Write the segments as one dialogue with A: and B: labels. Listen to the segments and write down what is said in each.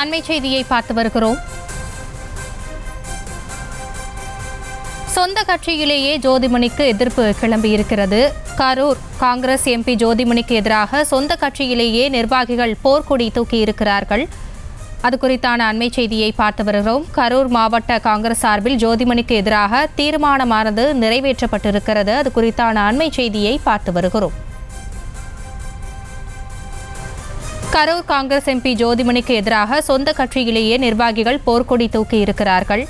A: அண்மை செய்தியை பார்த்து வருகிறோம் சொந்த கட்சியிலேயே ஜோதிமணிக்கு எதிர்ப்பு கிளம்பியிருக்கிறது கரூர் காங்கிரஸ் எம்பி ஜோதிமணிக்கு எதிராக சொந்த கட்சியிலேயே நிர்வாகிகள் போர்க்கொடி தூக்கியிருக்கிறார்கள் அது குறித்தான அண்மை செய்தியை பார்த்து வருகிறோம் கரூர் மாவட்ட காங்கிரஸ் சார்பில் ஜோதிமணிக்கு எதிராக தீர்மானமானது நிறைவேற்றப்பட்டிருக்கிறது அது குறித்தான அண்மை செய்தியை பார்த்து வருகிறோம் கரூர் காங்கிரஸ் எம்பி ஜோதிமணிக்கு எதிராக சொந்த கட்சியிலேயே நிர்வாகிகள் போர்க்கொடி தூக்கி இருக்கிறார்கள்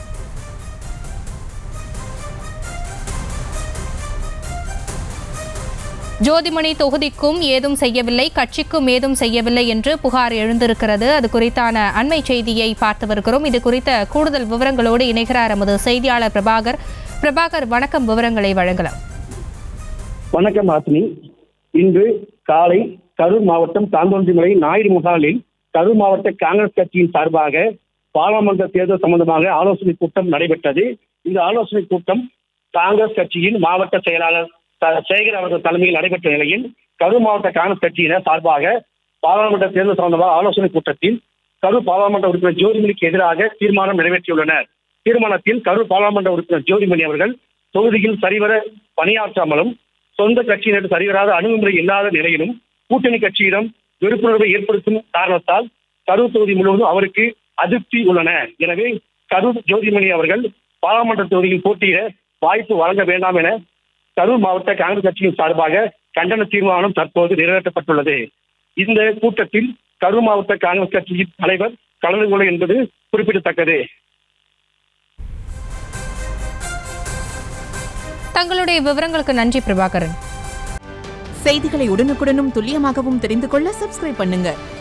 A: ஜோதிமணி தொகுதிக்கும் ஏதும் செய்யவில்லை கட்சிக்கும் ஏதும் செய்யவில்லை என்று புகார் எழுந்திருக்கிறது அது குறித்தான அண்மை செய்தியை பார்த்து வருகிறோம் இது குறித்த கூடுதல் விவரங்களோடு இணைகிறார் எமது செய்தியாளர் பிரபாகர் பிரபாகர் வணக்கம் விவரங்களை வழங்கலாம்
B: வணக்கம் ஆசினி இன்று காலை கரூர் மாவட்டம் தாந்தோன்றிமலை ஞாயிறு முகாலில் கரூர் மாவட்ட காங்கிரஸ் கட்சியின் சார்பாக பாராளுமன்ற தேர்தல் சம்பந்தமாக ஆலோசனை கூட்டம் நடைபெற்றது இந்த ஆலோசனை கூட்டம் காங்கிரஸ் கட்சியின் மாவட்ட செயலாளர் த- சேகர் அவர்கள் தலைமையில் நடைபெற்ற நிலையில் கரூர் மாவட்ட காங்கிரஸ் கட்சியினர் சார்பாக பாராளுமன்ற தேர்தல் சம்பந்தமாக ஆலோசனை கூட்டத்தில் கரூர் பாராளுமன்ற உறுப்பினர் ஜோதிமணிக்கு எதிராக தீர்மானம் நிறைவேற்றியுள்ளனர் தீர்மானத்தில் கரூர் பாராளுமன்ற உறுப்பினர் ஜோதிமணி அவர்கள் தொகுதியில் சரிவர பணியாற்றாமலும் சொந்த கட்சியினர் சரிவராத அணுகுமுறை இல்லாத நிலையிலும் கூட்டணி கட்சியிடம் வெறுப்புணர்வை ஏற்படுத்தும் காரணத்தால் கரூர் தொகுதி முழுவதும் அவருக்கு அதிருப்தி உள்ளன எனவே கரூர் ஜோதிமணி அவர்கள் பாராளுமன்ற தொகுதியில் போட்டியிட வாய்ப்பு வழங்க வேண்டாம் என கரூர் மாவட்ட காங்கிரஸ் கட்சியின் சார்பாக கண்டன தீர்மானம் தற்போது நிறைவேற்றப்பட்டுள்ளது இந்த கூட்டத்தில் கரூர் மாவட்ட காங்கிரஸ் கட்சியின் தலைவர் கலந்து கொள்ள என்பது குறிப்பிடத்தக்கது
A: தங்களுடைய விவரங்களுக்கு நன்றி பிரபாகரன்
C: செய்திகளை உடனுக்குடனும் துல்லியமாகவும் தெரிந்து கொள்ள சப்ஸ்கிரைப் பண்ணுங்க